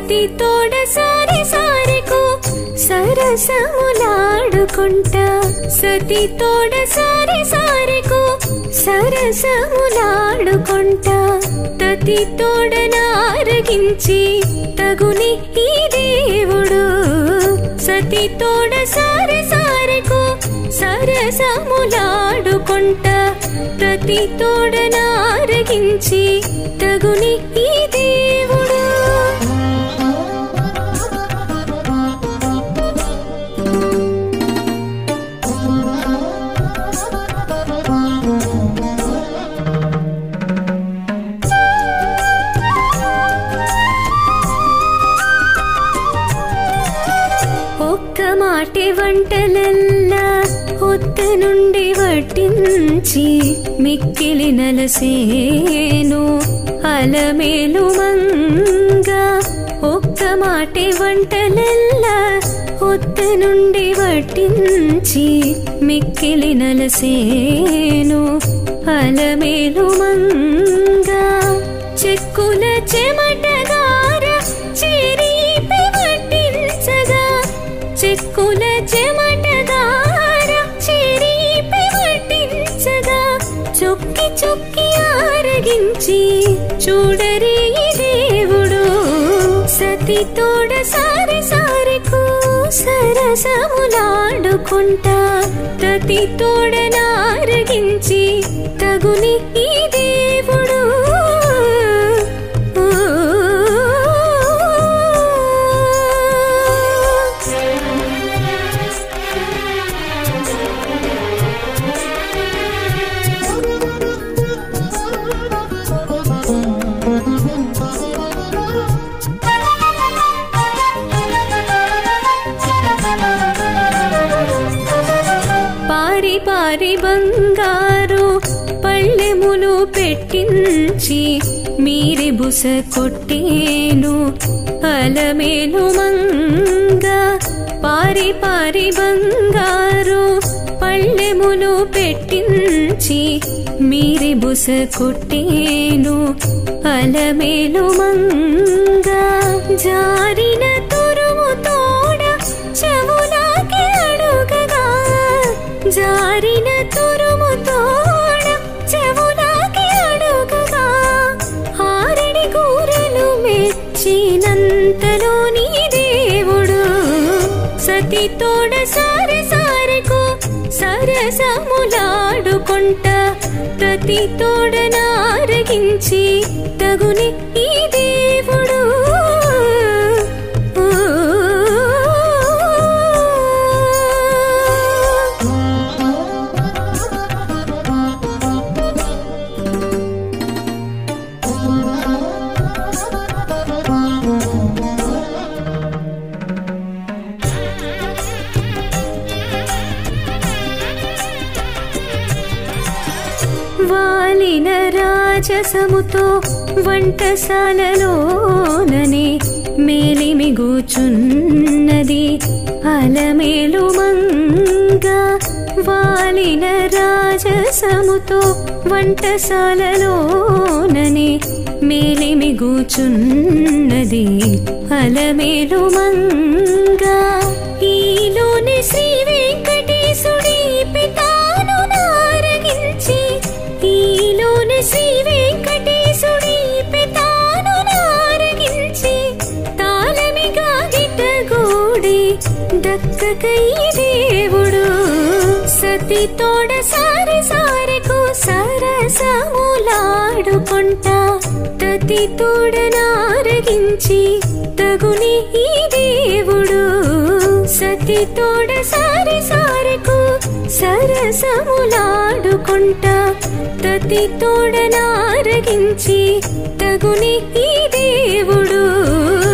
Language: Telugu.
సతి తోడ సారి సారెకు సరసములాడుకుంటా సతి తోడ సారి సారెకు సరసములాడుకుంటా తతి తోడ నారగించి తగుని ఈ దేవుడు సతి తోడ సారి సారెకు సరసములాడుకుంటా ప్రతి తోడ నారగించి తగుని ఈ దేవుడు ఒక్క మాటి వంటలల్లా ఒత్త నుండి వడ్డించి మిక్కిలి నలసేను అలమేలు మంగా ఒక్క మాటి వంటలల్లా ఒత్త నుండి వడ్డించి మిక్కిలి నలసేను అలమేలు మంగా చెక్కుల చెమటగార చెరీపి వడ్డించగా చెక్కుల చెమటగార చెరీపి వడ్డించగా చొక్కి చొక్కి ఆరగించి చూడరే ఈ దేవుడు సతి తోడ సారి సారెకు సరసములాడుకుంటా ప్రతి తోడ నారగించి తగుని ఈ దేవుడు పారి పారి బంగారు పళ్ళెములు పెట్టించి మీరి బుస కొట్టేను అలమేలు మంగ పారి పారి బంగారు పళ్ళెములు పెట్టించి మీరి బుస కొట్టేను అలమేలు మంగ జారిన తురుము తోడ చెవులాకి అడుగగా జారిన తురుము తోడ చెవులాకి అడుగగా ఆరడి కూరలు మెచ్చినంతలోని దేవుడు సతి తోడ సారి సారెకు సరసములాడుకుంటా ప్రతి తోడ నారగించి తగుని ఈ దేవుడు వాలిన రాజసముతో వంటశాలలోననే మేలిమిగూచున్నది అలమేలు మంగ వాలిన రాజసముతో వంటశాలలోననే మేలిమిగూచున్నది అలమేలు మంగ ఈలోని శ్రీ వెంకటేశుడి పితాను నారగించి ఈలోని శ్రీ వెంకటేశుడి పితాను నారగించి తాళమిగా గిట్టగూడి దక్కకై దేవుడు సతి తోడ సారి సారెకు సరసములాడుకుంటా తతి తోడ నారగించి తగుని ఈ దేవుడు సతి తోడ సారి సారెకు సరసములాడుకుంటా తతి తోడ నారగించి తగుని ఈ దేవుడు